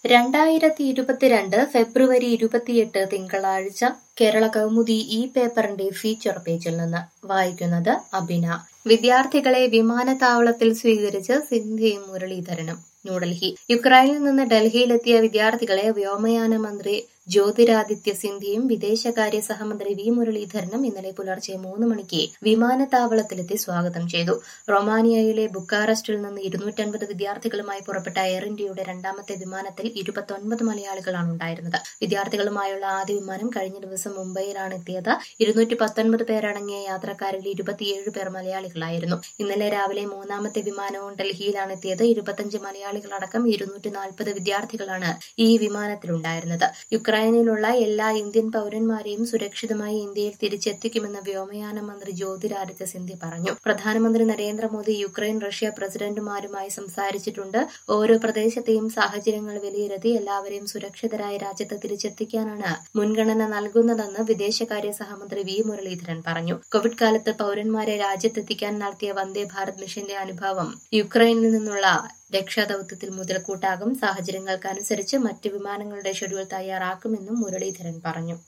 രണ്ടായിരത്തി ഇരുപത്തിരണ്ട് ഫെബ്രുവരി ഇരുപത്തിയെട്ട് തിങ്കളാഴ്ച കേരള കൗമുദി ഈ പേപ്പറിന്റെ ഫീച്ചർ പേജിൽ നിന്ന് വായിക്കുന്നത് അബിന വിദ്യാർത്ഥികളെ വിമാനത്താവളത്തിൽ സ്വീകരിച്ച് സിന്ധ്യയും മുരളീധരനും ന്യൂഡൽഹി യുക്രൈനിൽ നിന്ന് ഡൽഹിയിലെത്തിയ വിദ്യാർത്ഥികളെ വ്യോമയാന മന്ത്രി ജ്യോതിരാദിത്യ സിന്ധ്യയും വിദേശകാര്യ സഹമന്ത്രി വി മുരളീധരനും ഇന്നലെ പുലർച്ചെ മൂന്ന് മണിക്ക് വിമാനത്താവളത്തിലെത്തി സ്വാഗതം ചെയ്തു റൊമാനിയയിലെ ബുക്കാറസ്റ്റിൽ നിന്ന് ഇരുന്നൂറ്റൻപത് വിദ്യാർത്ഥികളുമായി പുറപ്പെട്ട എയർ ഇന്ത്യയുടെ രണ്ടാമത്തെ വിമാനത്തിൽ ഇരുപത്തൊൻപത് മലയാളികളാണ് ഉണ്ടായിരുന്നത് വിദ്യാർത്ഥികളുമായുള്ള ആദ്യ വിമാനം കഴിഞ്ഞ ദിവസം മുംബൈയിലാണ് എത്തിയത് ഇരുന്നൂറ്റി പത്തൊൻപത് പേരടങ്ങിയ യാത്രക്കാരിൽ ഇരുപത്തിയേഴ് പേർ മലയാളികളായിരുന്നു ഇന്നലെ രാവിലെ മൂന്നാമത്തെ വിമാനവും ഡൽഹിയിലാണ് എത്തിയത് ഇരുപത്തഞ്ച് മലയാളികളടക്കം ഇരുന്നൂറ്റി നാൽപ്പത് വിദ്യാർത്ഥികളാണ് ഈ വിമാനത്തിലുണ്ടായിരുന്നത് യുക്രൈനിലുള്ള എല്ലാ ഇന്ത്യൻ പൗരന്മാരെയും സുരക്ഷിതമായി ഇന്ത്യയിൽ തിരിച്ചെത്തിക്കുമെന്ന് വ്യോമയാന മന്ത്രി ജ്യോതിരാദിത്യ സിന്ധ്യ പറഞ്ഞു പ്രധാനമന്ത്രി നരേന്ദ്രമോദി യുക്രൈൻ റഷ്യ പ്രസിഡന്റുമാരുമായി സംസാരിച്ചിട്ടുണ്ട് ഓരോ പ്രദേശത്തെയും സാഹചര്യങ്ങൾ വിലയിരുത്തി എല്ലാവരെയും സുരക്ഷിതരായ രാജ്യത്ത് തിരിച്ചെത്തിക്കാനാണ് മുൻഗണന നൽകുന്നതെന്ന് വിദേശകാര്യ സഹമന്ത്രി വി മുരളീധരൻ പറഞ്ഞു കോവിഡ് കാലത്ത് പൗരന്മാരെ രാജ്യത്തെത്തിക്കാൻ നടത്തിയ വന്ദേ ഭാരത് മിഷന്റെ അനുഭവം യുക്രൈനിൽ നിന്നുള്ള രക്ഷാദൌത്യത്തിൽ മുതൽക്കൂട്ടാകും സാഹചര്യങ്ങൾക്കനുസരിച്ച് മറ്റ് വിമാനങ്ങളുടെ ഷെഡ്യൂൾ തയ്യാറാക്കുമെന്നും മുരളീധരൻ പറഞ്ഞു